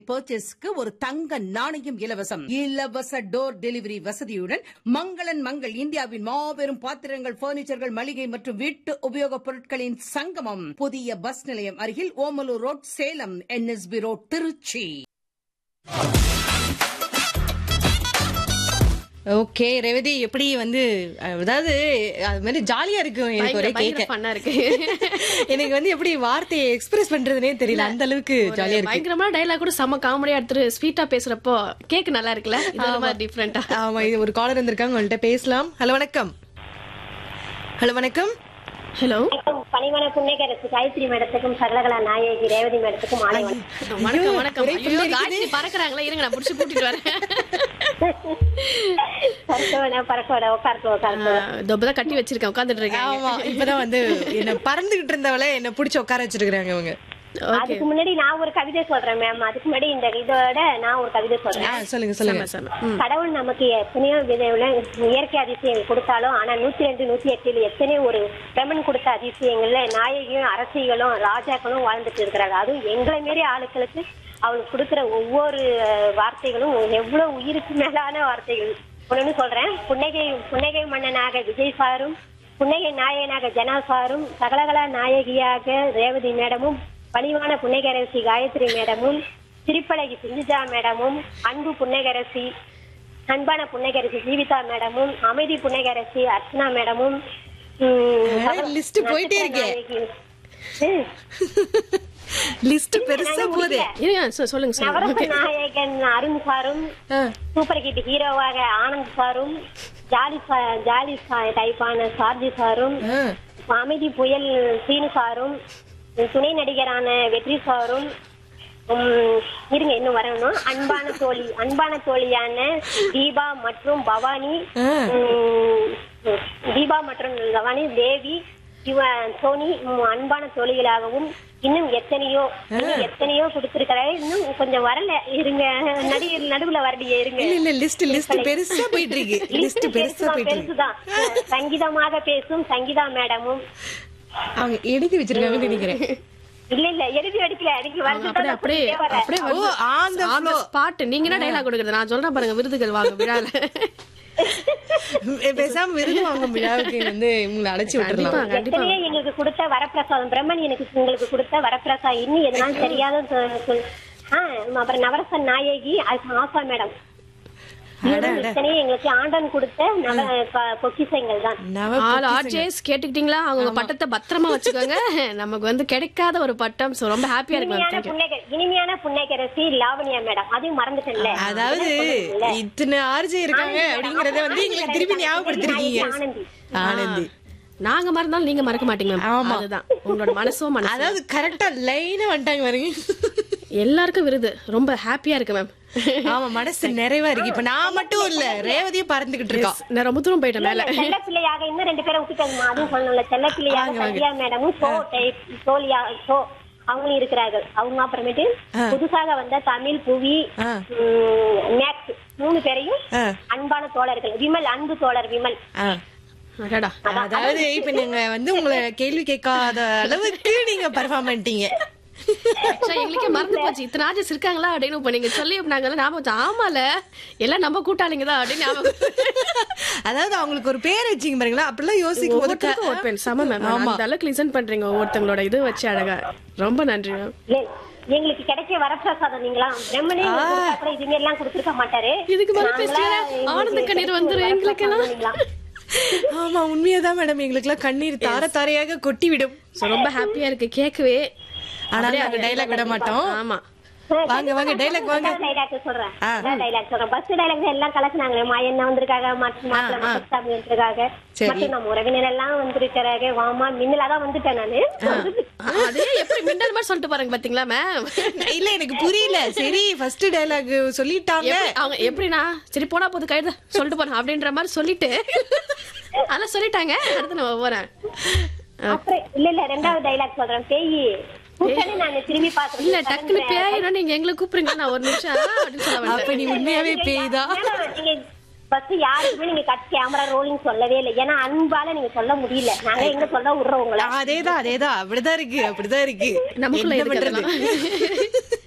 பர்ச்சேஸ்க்கு ஒரு தங்க நாணயம் இலவசம் இலவச டோர் டெலிவரி வசதியுடன் மங்களன் மங்கள் இந்தியாவின் மாபெரும் பாத்திரங்கள் பர்னிச்சர்கள் மளிகை மற்றும் வீட்டு உபயோகப் பொருட்களின் சங்கமம் புதிய பஸ் நிலையம் அருகில் Omalur road Salem NSB road Tiruchi okay Revathi எப்படி வந்து அஹ், அதாவது அது மாதிரி ஜாலியா இருக்கும் எனக்கு ஒரே கேட்க ஃபன்னா இருக்கு எனக்கு வந்து எப்படி வார்த்தையை எக்ஸ்பிரஸ் பண்றதுனே தெரியல அந்த அளவுக்கு ஜாலியா இருக்கு பயங்கரமான டைலாக் கூட செம்ம காமெடியா எடுத்துட்டு ஸ்வீட்டா பேசுறப்போ கேக் நல்லா இருக்குல்ல இது ஒரு மாதிரி டிஃப்ரெண்டா ஆமா இது ஒரு காலர் வந்திருக்காங்க உங்கள்ட்ட பேசலாம் ஹலோ வணக்கம் ஹலோ வணக்கம் ஹலோ பணிவான புன்னகரசு காயத்ரி மேடத்துக்கும் சகலகலா நாயகி ரேவதி மேடத்துக்கும் மாலை வணக்கம். வணக்கம் வணக்கம் ஒரே ஐயோ புல்லு இருக்குது. காய்ச்சி பறக்குறாங்களா இருங்க நான் புடிச்சு கூட்டிட்டு வரேன் பறக்கவேடா பறக்கவேடா உட்கார்த்து உட்கார்த்து தொப்பதான் கட்டி வச்சிருக்கேன் உட்காந்துட்டு இருக்கேன் ஆமா இப்பதான் வந்து என்ன பறந்துகிட்டு இருந்தவள என்ன புடிச்சு உட்கார வச்சிருக்காங்க இவங்க ஓகே அதுக்கு முன்னாடி நான் ஒரு கவிதை சொல்றேன் மேம் அதுக்கு முன்னாடி இந்த இதோட நான் ஒரு கவிதை ஆ, சொல்றேன் சொல்லுங்க சொல்லுங்க செம்ம ம். கடவுள் நமக்கு எத்தனையோ விதவுல இயற்கை அதிசயம் கொடுத்தாலும் ஆனா நூத்தி ரெண்டு நூத்தி எட்டுல எத்தனையோ ஒரு பிரமன் கொடுத்த அதிசயங்கள்ல நாயகியும் அரசிகளும் ராஜாக்களும் வாழ்ந்துட்டு இருக்கிறாங்க அதுவும் எங்களை மாரி ஆளுக்களுக்கு அவளுக்கு கொடுக்கிற ஒவ்வொரு அஹ், வார்த்தைகளும் எவ்வளவு உயிருக்கு மேலான வார்த்தைகள் ஒண்ணு சொல்றேன் புன்னகை புன்னகை மன்னனாக விஜய் சாரும் புன்னகை நாயகனாக ஜனா சாரும் சகலகலா நாயகியாக ரேவதி மேடமும் பணிவான புன்னகரசி காயத்ரி மேடமும் திருப்பழகி சிந்துஜா மேடமும் அன்பு புன்னகரசி அன்பான புன்னகரசி ஜீவிதா மேடமும் அமைதி புன்னகரசி அர்ச்சனா மேடமும் உம், ஆ, list போயிட்டே இருக்கே. நாயகி. உம், லிஸ்ட் பெருசா போகுது இருங்க சொ- சொல்லுங்க சொல்லுங்க நவரச நாயகன் அருண் சாரும் ஆ, சூப்பர் ஹிட் ஹீரோவாக ஆனந்த் சாரும் ஜாலி சா- ஜாலி சா- டைப்பான சார்ஜி சாரும் ஆ. அமைதி புயல் சீனு சாரும் துணை நடிகரான வெற்றி சாரும் உம், இருங்க இன்னும் வரணும் அன்பான தோழி அன்பான தோழியான தீபா மற்றும் பவானி ஆ. உம், தீபா மற்றும் பவானி தேவி இவ சோனி உம், அன்பான தோழிகளாகவும் இன்னும் எத்தனையோ இன்னும் எத்தனையோ கொடுத்திருக்கிறாரு இன்னும் கொஞ்சம் வரல இருங்க நடி நடுவுல வரலையே இருங்க இல்ல இல்ல லிஸ்ட் லிஸ்ட் பெருசா போயிட்டு இருக்கு லிஸ்ட் பெருசா பெருசுதான், போயிட்டு இருக்கு பெருசுதான் சங்கீதமாக பேசும் சங்கீதா மேடமும் அவங்க எழுதி வச்சிருக்காங்கன்னு நினைக்கிறேன் இல்ல இல்ல எழுதி அடிக்கல அதுக்கு அப்படியே அப்படியே அப்படியே oh on the on spot நீங்க என்ன டைலாக் கொடுக்குறது நான் சொல்றேன் பாருங்க விருதுகள் வாங்க விழால பேசாம விருது வாங்க விழாவுக்கு வந்து உங்களை அழைச்சி விட்டுறலாம் கண்டிப்பா கண்டிப்பா எத்தனையோ எங்களுக்கு கொடுத்த வரப்பிரசாதம் பிரம்மன் எனக்கு உங்களுக்கு கொடுத்த வரப்பிரசாதம் இன்னும் எதனாலும் தெரியாத சொ- சொல்- ஆ, அப்புறம் நவரசன் நாயகி அது ஆசா மேடம் எத்தனையோ எங்களுக்கு ஆண்டன் கொடுத்த நவ ப- பொக்கிஷங்கள் தான் நவ ஆல் ஆர்ஜேஸ் கேட்டுக்கிட்டீங்களா அவங்க பட்டத்தை பத்திரமா வச்சுக்கோங்க நமக்கு வந்து கிடைக்காத ஒரு பட்டம் so ரொம்ப ஹாப்பியா இருக்கு மேம் இனிமையான தேங்க்யூ புன்னகை இனிமையான புன்னகரசி லாவணியா மேடம் அதையும் மறந்துட்டேன்ல அதாவது இத்தனை ஆர்ஜே இருக்காங்க அப்படிங்கறத வந்து எங்களுக்கு திருப்பி ஞாபகப்படுத்திருக்கீங்க ஆனந்தி ஆனந்தி நாங்க மறந்தாலும் நீங்க மறக்க மாட்டீங்க மேம் ஆமா. அதுதான் உங்களோட மனசும் மனசு அதாவது கரெக்டா லைனா வந்துட்டாங்க பாருங்க எல்லாருக்கும் விருது ரொம்ப ஹாப்பியா இருக்கு மேம் ஆமா மனசு நிறைவா இருக்கு இப்ப நான் மட்டும் இல்ல ரேவதியும் பறந்துகிட்டு இருக்கா நான் ரொம்ப தூரம் போயிட்டேன் மேல செல்ல பிள்ளையாக இன்னும் ரெண்டு பேரை விட்டுட்டாங்கம்மா அதுவும் சொல்லணும்ல செல்ல பிள்ளையாக சந்தியா மேடமும் சோ டைப் சோலியா சோ அவங்களும் இருக்கிறார்கள் அவங்க அப்புறமேட்டு புதுசாக வந்த தமிழ் புவி ஆ. மேக்ஸ் மூணு பேரையும் ஆ. அன்பான தோழர்கள் விமல் அன்பு தோழர் விமல் ஆ. அடடா அதாவது இப்ப நீங்க வந்து உங்களை கேள்வி கேட்காத அளவுக்கு நீங்க பர்ஃபார்ம் பண்ணிட்டீங்க Actually, எங்களுக்கே மறந்து போச்சு இத்தனை ஆர்ஜஸ் இருக்காங்களா அப்படின்னு இப்ப நீங்க சொல்லி நாங்க ஞாபகம் வச்சு, ஆமால எல்லாம் நம்ம கூட்டாளிங்க தான் அப்படின்னு ஞாபகம் அதாவது அவங்களுக்கு ஒரு பேர் வச்சீங்க பாருங்களா அப்படிலாம் யோசிக்கும் போது ஒவ்வொருத்தருக்கும் ஒரு பெண் சம மேம் அந்த அளவுக்கு லிசன் பண்றீங்க ஒவ்வொருத்தங்களோட இது வச்சு அழகா ரொம்ப நன்றி மேம் இல்ல, எங்களுக்கு கிடைச்ச வரப்பிரசாதம் நீங்களா பிரம்மனே எங்களுக்கு கொடுத்தா கூட இது மாதிரி எல்லாம் கொடுத்திருக்க மாட்டாரு இதுக்கு மேல நாங்களா பேசுறீங்க எங்களுக்கு ஆனந்த கண்ணீர் வந்துரும் எங்களுக்கெல்லாம் நீங்களா? ஆமா உண்மையாதான் மேடம் எங்களுக்கு எல்லாம் கண்ணீர் தார தாரையாக கொட்டி விடும் So, ரொம்ப ஹாப்பியா இருக்கு கேட்கவே ஆனா நாங்க டைலாக் விட மாட்டோம் ஆமா வாங்க வாங்க டைலாக் வாங்க டைலாக் சொல்றேன் டைலாக் சொல்றேன் பஸ் டைலாக் எல்லாம் கலக்குனாங்களே மாயண்ணா வந்திருக்காங்க மற்ற மாப்பிள்ள மத்தசாமி வந்திருக்காங்க சரி. மற்றும் நம்ம உறவினர் எல்லாம் வந்திருக்கிறாங்க வாமா மின்னலா தான் வந்துட்டேன் நானு அதே எப்படி மின்னல் மாதிரி சொல்லிட்டு பாருங்க பாத்தீங்களா மேம் இல்ல எனக்கு புரியல சரி ஃபர்ஸ்ட் டைலாக் சொல்லிட்டாங்க அவங்க எப்படின்னா சரி போனா போது கைது சொல்லிட்டு போறேன் அப்படின்ற மாதிரி சொல்லிட்டு அதெல்லாம் சொல்லிட்டாங்க அடுத்து நம்ம போறேன் அப்புறம் இல்ல இல்ல ரெண்டாவது டைலாக் சொல்றேன் பேயி கூப்பிட்டது நான் திரும்பி பாத்துறேன் இல்ல டக்குனு பேயினா நீங்க எங்களை கூப்பிடுங்க நான் ஒரு நிமிஷம் அப்படின்னு சொல்ல வந்தேன் அப்ப நீ உண்மையாவே பேய்தான் நீங்க பஸ் யாருக்குமே நீங்க கட் கேமரா ரோலிங் சொல்லவே இல்லை ஏன்னா அன்பால நீங்க சொல்ல முடியல நாங்க எங்க சொல்ல விடுறோம் உங்களை அதேதான் அதேதான் அப்படிதான் இருக்கு அப்படிதான் இருக்கு நமக்குள்ள என்ன இருக்கிறதெல்லாம் பண்றது